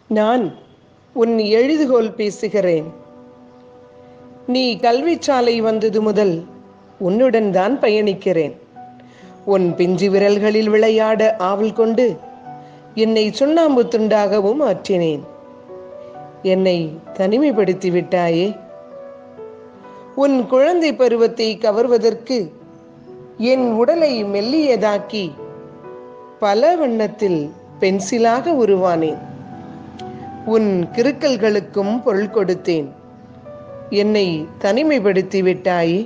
நான் உன் எழுதுகோல் பேசுகிறேன் நீ கல்விச்சாலை வந்தது முதல் உன்னுடன் தான் பயணிக்கிறேன் உன் பிஞ்சு விரல்களில் விளையாட ஆவல் கொண்டு என்னை சுண்ணாம்பு துண்டாகவும் ஆற்றினேன் என்னை தனிமைப்படுத்தி விட்டாயே உன் குழந்தை பருவத்தை கவர்வதற்கு என் உடலை மெல்லியதாக்கி பல வண்ணத்தில் பென்சிலாக உருவானேன் உன் கிறுக்கல்களுக்கும் பொருள் கொடுத்தேன் என்னை தனிமைப்படுத்தி விட்டாயே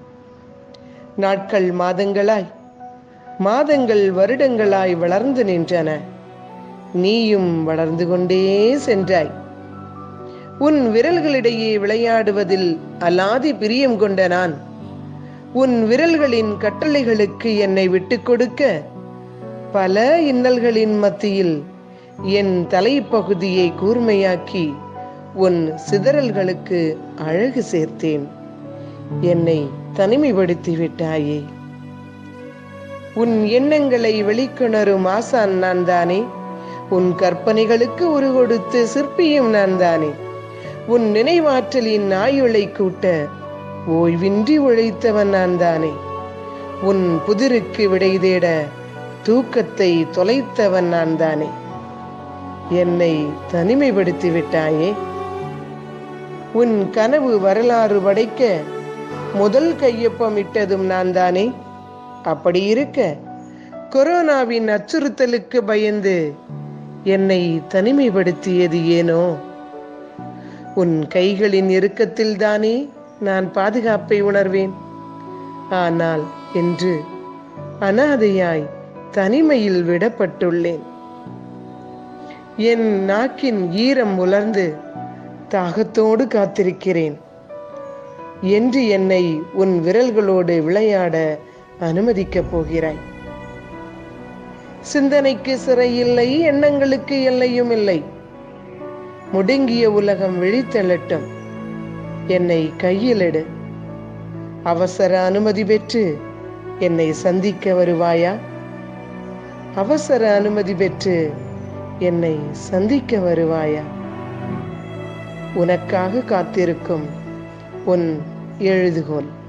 நாட்கள் மாதங்களாய் மாதங்கள் வருடங்களாய் வளர்ந்து நின்றன நீயும் வளர்ந்து கொண்டே சென்றாய் உன் விரல்களிடையே விளையாடுவதில் அலாதி பிரியம் கொண்ட நான் உன் விரல்களின் கட்டளைகளுக்கு என்னை விட்டுக் கொடுக்க பல இன்னல்களின் மத்தியில் என் தலைப்பகுதியை கூர்மையாக்கி உன் சிதறல்களுக்கு அழகு சேர்த்தேன் என்னை தனிமைப்படுத்தி விட்டாயே உன் எண்ணங்களை வெளிக்கொணரும் ஆசான் நான் தானே உன் கற்பனைகளுக்கு உரு கொடுத்து சிற்பியும் நான் தானே உன் நினைவாற்றலின் ஆயுளை கூட்ட ஓய்வின்றி உழைத்தவன் நான் தானே உன் புதிருக்கு விடை தேட தூக்கத்தை தொலைத்தவன் நான் தானே என்னை தனிமைப்படுத்தி விட்டாயே உன் கனவு வரலாறு படைக்க முதல் கையொப்பம் இட்டதும் நான் தானே அப்படி இருக்க கொரோனாவின் அச்சுறுத்தலுக்கு பயந்து என்னை தனிமைப்படுத்தியது ஏனோ உன் கைகளின் இறுக்கத்தில் தானே நான் பாதுகாப்பை உணர்வேன் ஆனால் என்று அனாதையாய் தனிமையில் விடப்பட்டுள்ளேன் என் நாக்கின் ஈரம் உலர்ந்து தாகத்தோடு காத்திருக்கிறேன் என்று என்னை உன் விரல்களோடு விளையாட அனுமதிக்கப் போகிறாய் சிந்தனைக்கு சிறை இல்லை எண்ணங்களுக்கு எல்லையும் இல்லை முடுங்கிய உலகம் விழித்தெழட்டும் என்னை கையிலிடு அவசர அனுமதி பெற்று என்னை சந்திக்க வருவாயா அவசர அனுமதி பெற்று என்னை சந்திக்க வருவாயா உனக்காக காத்திருக்கும் உன் எழுதுகோல்